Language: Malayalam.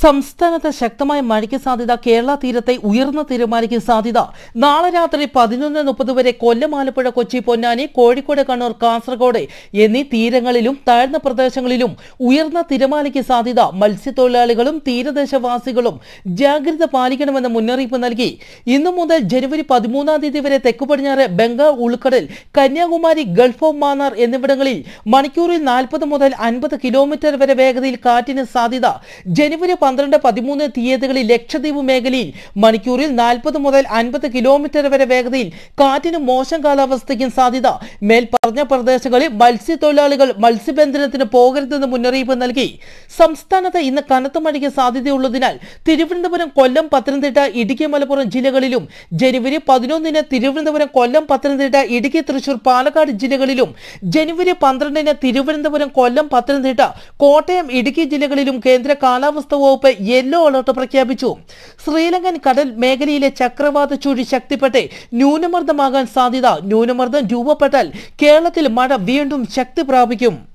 സംസ്ഥാനത്ത് ശക്തമായ മഴയ്ക്ക് സാധ്യത കേരള തീരത്തെ ഉയർന്ന തിരമാലയ്ക്ക് സാധ്യത നാളെ രാത്രി പതിനൊന്ന് മുപ്പത് വരെ കൊല്ലം ആലപ്പുഴ കൊച്ചി പൊന്നാനി കോഴിക്കോട് കണ്ണൂർ കാസർഗോഡ് എന്നീ തീരങ്ങളിലും താഴ്ന്ന പ്രദേശങ്ങളിലും ഉയർന്ന തിരമാലയ്ക്ക് സാധ്യത മത്സ്യത്തൊഴിലാളികളും തീരദേശവാസികളും ജാഗ്രത പാലിക്കണമെന്ന് മുന്നറിയിപ്പ് നൽകി ഇന്നു മുതൽ ജനുവരി പതിമൂന്നാം തീയതി വരെ തെക്കു പടിഞ്ഞാറ് ബംഗാൾ ഉൾക്കടൽ കന്യാകുമാരി ഗൾഫ് ഓഫ് മാന്നാർ എന്നിവിടങ്ങളിൽ മണിക്കൂറിൽ നാൽപ്പത് മുതൽ അൻപത് കിലോമീറ്റർ വരെ വേഗതയിൽ കാറ്റിന് സാധ്യത ജനുവരി പന്ത്രണ്ട് പതിമൂന്ന് തീയതികളിൽ ലക്ഷദ്വീപ് മേഖലയിൽ മണിക്കൂറിൽ നാൽപ്പത് മുതൽ അൻപത് കിലോമീറ്റർ വരെ വേഗതയിൽ കാറ്റിന് മോശം കാലാവസ്ഥയ്ക്കും സാധ്യത മേൽ പറഞ്ഞ പ്രദേശങ്ങളിൽ മത്സ്യത്തൊഴിലാളികൾ മത്സ്യബന്ധനത്തിന് പോകരുതെന്ന് മുന്നറിയിപ്പ് നൽകി സംസ്ഥാനത്ത് ഇന്ന് കനത്ത മഴയ്ക്ക് സാധ്യതയുള്ളതിനാൽ തിരുവനന്തപുരം കൊല്ലം പത്തനംതിട്ട ഇടുക്കി മലപ്പുറം ജില്ലകളിലും ജനുവരി പതിനൊന്നിന് തിരുവനന്തപുരം കൊല്ലം പത്തനംതിട്ട ഇടുക്കി തൃശൂർ പാലക്കാട് ജില്ലകളിലും ജനുവരി പന്ത്രണ്ടിന് തിരുവനന്തപുരം കൊല്ലം പത്തനംതിട്ട കോട്ടയം ഇടുക്കി ജില്ലകളിലും കേന്ദ്ര കാലാവസ്ഥാ വകുപ്പ് യെല്ലോ അലർട്ട് പ്രഖ്യാപിച്ചു ശ്രീലങ്കൻ കടൽ മേഖലയിലെ ചക്രവാത ചുഴി ശക്തിപ്പെട്ട് ന്യൂനമർദ്ദമാകാൻ സാധ്യത ന്യൂനമർദ്ദം രൂപപ്പെട്ടാൽ കേരളത്തിൽ മഴ വീണ്ടും ശക്തി പ്രാപിക്കും